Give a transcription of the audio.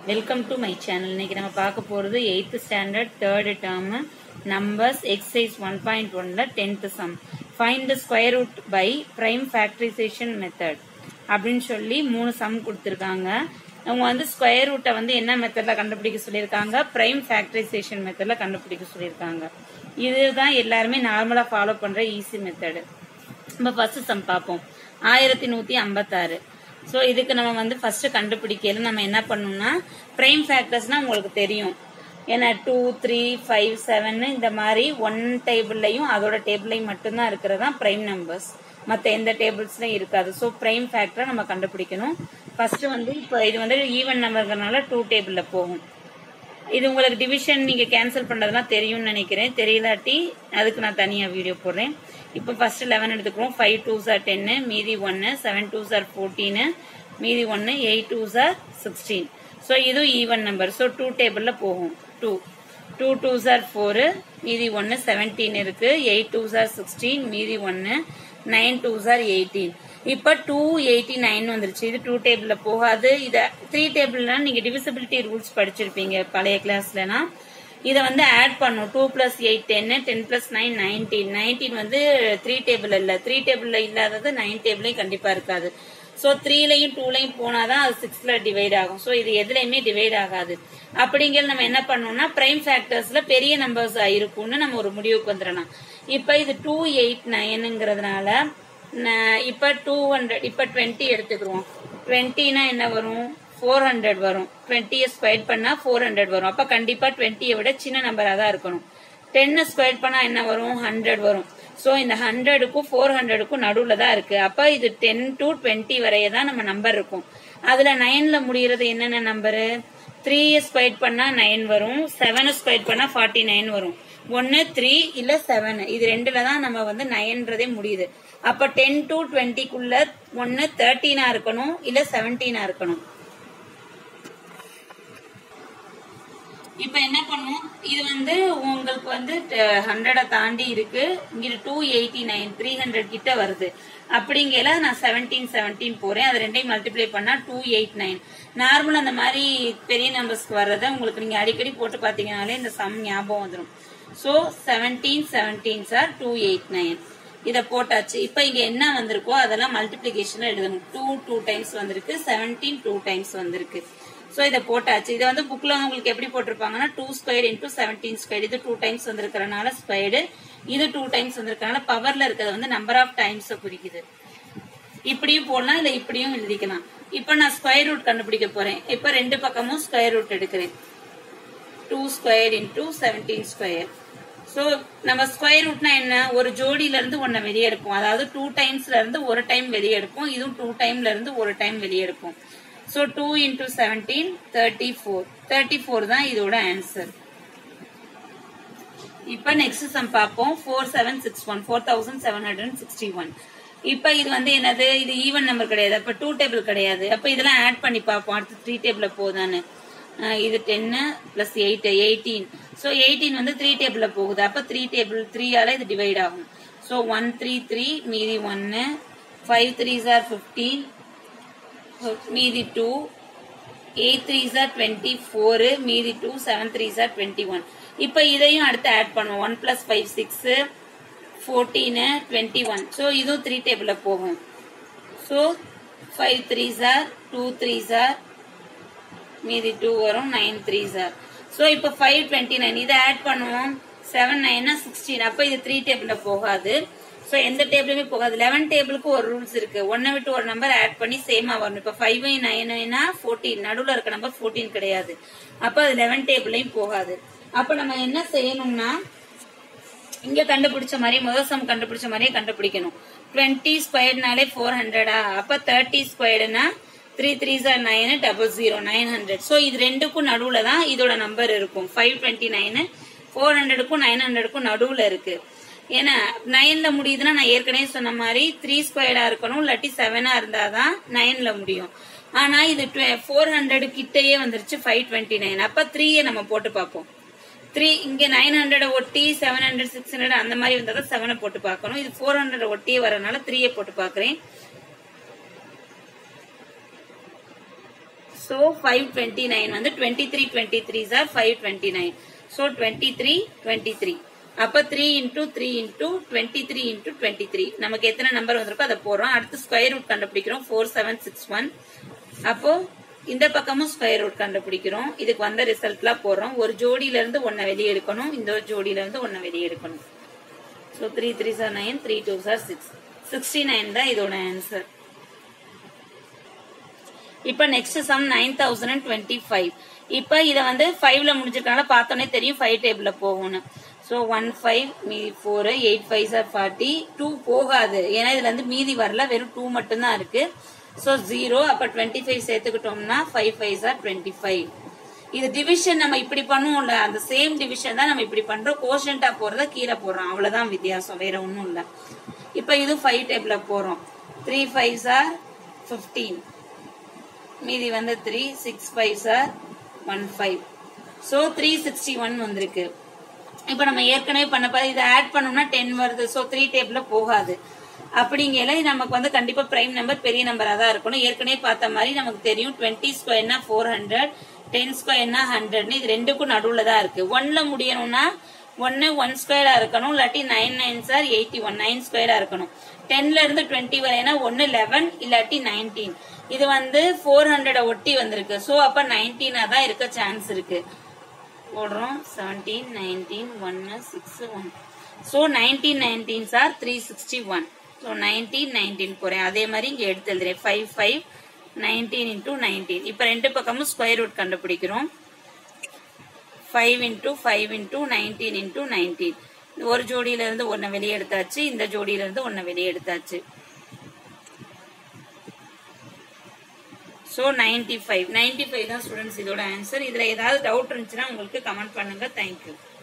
welcome to my channel இன்னைக்கு நம்ம பார்க்க போகிறது eighth standard third term numbers exercise one point ஒன்ல tenth sum find the square root by prime factorisation method அப்படின்னு சொல்லி மூணு சம் கொடுத்துருக்காங்க அவங்க வந்து ஸ்கொயர் ரூட்டை வந்து என்ன மெத்தடில் கண்டுபிடிக்க சொல்லியிருக்காங்க பிரைம் ஃபேக்டரைசேஷன் மெத்தடில் கண்டுபிடிக்க சொல்லியிருக்காங்க இதுதான் எல்லாருமே நார்மலாக ஃபாலோ பண்ணுற ஈஸி மெத்தடு நம்ம ஃபர்ஸ்ட் சம் பார்ப்போம் ஆயிரத்தி நூற்றி ஐம்பத்தாறு ஸோ இதுக்கு நம்ம வந்து ஃபர்ஸ்ட் கண்டுபிடிக்கல நம்ம என்ன பண்ணணும்னா பிரைம் ஃபேக்டர்ஸ்னா உங்களுக்கு தெரியும் ஏன்னா டூ த்ரீ ஃபைவ் செவன் இந்த மாதிரி ஒன் டேபிள்லையும் அதோட டேபிள்லையும் மட்டும்தான் இருக்கிறதா பிரைம் நம்பர்ஸ் மற்ற எந்த டேபிள்ஸ்லையும் இருக்காது ஸோ பிரைம் ஃபேக்டரை நம்ம கண்டுபிடிக்கணும் ஃபர்ஸ்ட் வந்து இப்போ இது வந்து ஈவன் நம்பர்ங்கிறனால டூ டேபிளில் போகும் இது உங்களுக்கு டிவிஷன் நீங்க கேன்சல் பண்றதுலாம் தெரியும்னு நினைக்கிறேன் தெரியலாட்டி அதுக்கு நான் தனியா வீடியோ போடுறேன் இப்போ ஃபர்ஸ்ட் லெவன் எடுத்துக்கிறோம் ஃபைவ் டூ சார் டென்னு மீதி ஒன்னு செவன் டூ சார் ஃபோர்டீனு மீதி ஒன்னு எயிட் டூ சார் சிக்ஸ்டீன் ஸோ இதுவும் ஈவன் நம்பர் ஸோ டூ டேபிள்ல போகும் டூ டூ டூ சார் ஃபோரு மீதி ஒன்னு செவன்டீன் இருக்கு எயிட் டூ சார் சிக்ஸ்டீன் மீதி ஒன்னு நைன் டூ சார் எயிட்டீன் இப்ப டூ எயிட்டி நைன் வந்துருச்சு இது டூ டேபிள்ல போகாது இத த்ரீ டேபிள்னா நீங்க டிவிசிபிலிட்டி ரூல்ஸ் படிச்சிருப்பீங்க பழைய கிளாஸ்லனா இதை வந்து ஆட் பண்ணும் two plus eight ten ten plus nine nineteen nineteen வந்து த்ரீ டேபிள் இல்ல த்ரீ டேபிள்ல இல்லாதது நைன் டேபிளையும் கண்டிப்பா இருக்காது ஸோ த்ரீலையும் டூலையும் போனாதான் அது சிக்ஸ்ல டிவைட் ஆகும் ஸோ இது எதுலையுமே டிவைட் ஆகாது அப்படிங்கிற நம்ம என்ன பண்ணோம்னா பிரைம் ஃபேக்டர்ஸ்ல பெரிய நம்பர்ஸ் இருக்கும்னு நம்ம ஒரு முடிவுக்கு வந்துடலாம் இப்ப இது டூ எயிட் நைனுங்கிறதுனால இப்ப டூ ஹண்ட்ரட் இப்ப டுவெண்ட்டி எடுத்துக்கிறோம் டுவெண்ட்டினா என்ன வரும் ஃபோர் ஹண்ட்ரட் வரும் டுவெண்ட்டியை ஸ்கொயர் பண்ணா ஃபோர் ஹண்ட்ரட் வரும் அப்ப கண்டிப்பா டுவெண்ட்டியை விட சின்ன நம்பரா தான் இருக்கணும் டென்னு ஸ்கொயர் பண்ணா என்ன வரும் ஹண்ட்ரட் வரும் ஸோ இந்த ஹண்ட்ரடுக்கும் ஃபோர் ஹண்ட்ரடுக்கும் நடுவில் தான் இருக்கு அப்ப இது டென் டு டுவெண்ட்டி வரைய தான் நம்ம நம்பர் இருக்கும் அதுல நைன்ல முடியறது என்னென்ன நம்பரு த்ரீ ஸ்கொயர் பண்ணா நைன் வரும் செவன் ஸ்கொயர் பண்ணா ஃபார்ட்டி நைன் வரும் ஒன்னு த்ரீ இல்ல செவன் இது ரெண்டுல தான் நம்ம வந்து நைன்றதே முடியுது அப்ப டென் டு டுவெண்ட்டிக்குள்ள ஒன்னு தேர்ட்டீனா இருக்கணும் இல்ல செவன்டீனா இருக்கணும் இப்ப என்ன பண்ணும் இது வந்து உங்களுக்கு வந்து ஹண்ட்ரட தாண்டி இருக்கு இங்க two eighty nine three hundred கிட்ட வருது அப்படிங்கல நான் செவன்டீன் செவன்டீன் போறேன் அது ரெண்டையும் மல்டிப்ளை பண்ணா டூ எயிட் நைன் நார்மல் அந்த மாதிரி பெரிய நம்பர்ஸ்க்கு வர்றத உங்களுக்கு நீங்க அடிக்கடி போட்டு பாத்தீங்கனாலே இந்த சம் ஞாபகம் வந்துடும் ஸோ செவன்டீன் செவன்டீன் சார் டூ எயிட் நைன் இதை போட்டாச்சு இப்போ இங்க என்ன வந்திருக்கோ அதெல்லாம் மல்டிபிளிகேஷன்ல எழுதணும் டூ டூ டைம்ஸ் வந்திருக்கு செவன்டீன் டூ டைம்ஸ் வந்திருக்கு ஸோ இதை போட்டாச்சு இதை வந்து புக்ல உங்களுக்கு எப்படி போட்டிருப்பாங்கன்னா two square into seventeen square இது டூ டைம்ஸ் வந்திருக்கிறனால ஸ்கொயர்டு இது டூ டைம்ஸ் வந்திருக்கனால பவர்ல இருக்கிறது வந்து நம்பர் ஆஃப் டைம்ஸ் குறிக்குது இப்படியும் போடலாம் இல்ல இப்படியும் எழுதிக்கலாம் இப்ப நான் ஸ்கொயர் ரூட் கண்டுபிடிக்க போறேன் இப்ப ரெண்டு பக்கமும் ஸ்கொயர் ரூட் எடுக்கிறேன் two square into seventeen square so நம்ம ஸ்கொயர் ரூட்னா என்ன ஒரு ஜோடியில இருந்து ஒன்ன வெளியே எடுப்போம் அதாவது டூ டைம்ஸ்ல இருந்து ஒரு டைம் வெளியே எடுப்போம் இதுவும் டூ டைம்ல இருந்து ஒரு டைம் வெளியே எடுப்போம் so two into seventeen thirty four thirty four தான் இதோட ஆன்சர் இப்ப நெக்ஸ்ட் சம் பார்ப்போம் four seven six one four thousand seven hundred sixty one இப்ப இது வந்து என்னது இது ஈவன் நம்பர் கிடையாது அப்ப டூ டேபிள் கிடையாது அப்ப இதெல்லாம் ஆட் பண்ணி பார்ப்போம் அடுத்து த்ரீ டேபிள்ல போதான்னு இது ten plus eight eighteen so eighteen வந்து த்ரீ டேபிள்ல போகுது அப்ப த்ரீ டேபிள் த்ரீயால இது டிவைட் ஆகும் ஸோ ஒன் த்ரீ த்ரீ மீதி ஒன்னு ஃபைவ் த்ரீ சார் ஃபிஃப்டீன் மீதி டூ எயிட் த்ரீ சார் டுவெண்ட்டி ஃபோரு மீதி டூ செவன் த்ரீ சார் டுவெண்ட்டி ஒன் இப்போ இதையும் அடுத்து ஆட் பண்ணுவோம் one plus five six fourteen twenty one so இதுவும் த்ரீ டேபிளில் போகும் ஸோ ஃபைவ் த்ரீ சார் டூ த்ரீ சார் மீதி டூ வரும் நைன் த்ரீ சார் ஸோ இப்போ ஃபைவ் டுவெண்ட்டி நைன் இதை ஆட் பண்ணுவோம் செவன் நைனா சிக்ஸ்டீன் அப்போ இது த்ரீ டேபிளில் போகாது ஸோ எந்த டேபிளுமே போகாது லெவன் டேபிளுக்கு ஒரு ரூல்ஸ் இருக்கு ஒன்னை விட்டு ஒரு நம்பர் ஆட் பண்ணி சேமா வரணும் இப்போ ஃபைவ் நைனா ஃபோர்டீன் நடுவில் இருக்க நம்பர் ஃபோர்டீன் கிடையாது அப்போ அது லெவன் டேபிளையும் போகாது அப்போ நம்ம என்ன செய்யணும்னா இங்க கண்டுபிடிச்ச மாதிரி முதல் சம் கண்டுபிடிச்ச மாதிரியே கண்டுபிடிக்கணும் டுவெண்ட்டி ஸ்கொயர்னாலே ஃபோர் ஹண்ட்ரடா அப்ப தேர்ட்டி ஸ்கொயர்டுனா த்ரீ த்ரீ சார் nine double zero nine hundred so இது ரெண்டுக்கும் நடுவுல தான் இதோட நம்பர் இருக்கும் ஃபைவ் டுவெண்ட்டி நைனு ஃபோர் ஹண்ட்ரடுக்கும் நைன் ஹண்ட்ரடுக்கும் நடுவுல இருக்கு ஏன்னா நைன்ல முடியுதுன்னா நான் ஏற்கனவே சொன்ன மாதிரி த்ரீ ஸ்கொயர்டா இருக்கணும் இல்லாட்டி செவனா இருந்தாதான் நைன்ல முடியும் ஆனா இது ஃபோர் ஹண்ட்ரட் கிட்டயே வந்துருச்சு ஃபைவ் டுவெண்ட்டி நைன் அப்ப த்ரீயை நம்ம போட்டு பார்ப்போம் த்ரீ இங்க நைன் ஹண்ட்ரட் ஒட்டி செவன் ஹண்ட்ரட் சிக்ஸ் ஹண்ட்ரட் அந்த மாதிரி வந்தா தான் செவனை போட்டு பார்க்கணும் இது ஃபோர் ஹண்ட்ரட் ஒட்டியே வரனால த்ரீயை போட்டு பார்க்கறேன் ஸோ ஃபைவ் டுவெண்ட்டி நைன் வந்து டுவெண்ட்டி த்ரீ டுவெண்ட்டி த்ரீ சார் five twenty nine so twenty three twenty three அப்போ three into three into twenty three into twenty three நமக்கு எத்தனை நம்பர் வந்திருக்கோ அதை போடுறோம் அடுத்து ஸ்கொயர் ரூட் கண்டுபிடிக்கிறோம் ஃபோர் செவன் சிக்ஸ் ஒன் அப்போ இந்த பக்கமும் ஸ்கொயர் ரூட் கண்டுபிடிக்கிறோம் இதுக்கு வந்த ரிசல்ட்லாம் போடுறோம் ஒரு ஜோடியில இருந்து ஒன்னை வெளியே எடுக்கணும் இந்த ஒரு ஜோடியில இருந்து ஒன்னை வெளியே எடுக்கணும் ஸோ த்ரீ த்ரீ சார் நைன் த்ரீ டூ சார் சிக்ஸ் சிக்ஸ்டி நைன் தான் இதோட ஆன்சர் இப்போ next sum nine thousand and twenty five இப்போ இதை வந்து ஃபைவ்ல முடிஞ்சிருக்கனால பார்த்தோன்னே தெரியும் ஃபைவ் டேபிள்ல போகும்னு ஸோ ஒன் ஃபைவ் மீதி ஃபோர் எயிட் ஃபைவ் சார் ஃபார்ட்டி டூ போகாது ஏன்னா இதுல இருந்து மீதி வரல வெறும் டூ மட்டும்தான் இருக்கு ஸோ ஜீரோ அப்போ டுவெண்ட்டி ஃபைவ் சேர்த்துக்கிட்டோம்னா ஃபைவ் ஃபைவ் சார் டுவெண்ட்டி ஃபைவ் இது டிவிஷன் நம்ம இப்படி பண்ணுவோம்ல அந்த சேம் டிவிஷன் தான் நம்ம இப்படி பண்றோம் கோஷன்டா போறத கீழே போடுறோம் அவ்வளவுதான் வித்தியாசம் வேற ஒன்றும் இல்லை இப்போ இது ஃபைவ் டேபிள்ல போறோம் த்ரீ ஃபைவ் சார் ஃபிஃப்டீன் மீதி வந்து த்ரீ சிக்ஸ் ஃபைவ் சார் one five so three sixty one வந்திருக்கு இப்போ நம்ம ஏற்கனவே பண்ணப்ப இதை ஆட் பண்ணோம்னா டென் வருது ஸோ த்ரீ டேபிள்ல போகாது அப்படிங்கல நமக்கு வந்து கண்டிப்பா பிரைம் நம்பர் பெரிய நம்பரா தான் இருக்கணும் ஏற்கனவே பார்த்த மாதிரி நமக்கு தெரியும் டுவெண்ட்டி ஸ்கொயர்னா ஃபோர் ஹண்ட்ரட் டென் ஸ்கொயர்னா ஹண்ட்ரட்னு இது ரெண்டுக்கும் நடுவுல தான் இருக்கு ஒன்ல முடியணும்னா ஒன்னு ஒன் ஸ்கொயரா இருக்கணும் இல்லாட்டி நைன் நைன் சார் எயிட்டி ஒன் நைன் ஸ்கொயரா இருக்கணும் டென்ல இருந்து டுவெண்ட்டி வரைனா ஒன்னு லெவன் இல்லாட்டி நைன்டீன் இது வந்து ஃபோர் ஹண்ட்ரட ஒட்டி வந்திருக்கு ஸோ அப்ப நைன்டீனா தான் இருக்க சான்ஸ் இருக்கு போடுறோம் செவன்டீன் நைன்டீன் ஒன்னு six one so nineteen nineteen சார் three sixty one so nineteen nineteen போறேன் அதே மாதிரி இங்க எடுத்து எழுதுறேன் five five nineteen into nineteen இப்போ ரெண்டு பக்கமும் ஸ்கொயர் ரூட் கண்டுபிடிக்கிறோம் five into five into nineteen into nineteen ஒரு ஜோடியில இருந்து ஒன்னை வெளியே எடுத்தாச்சு இந்த ஜோடியில இருந்து ஒன்னை வெளியே எடுத்தாச்சு so ninety five ninety five தான் ஸ்டூடெண்ட்ஸ் இதோட ஆன்சர் இதில் ஏதாவது டவுட் இருந்துச்சுன்னா உங்களுக்கு கமெண்ட் பண்ணுங்க தேங்க்யூ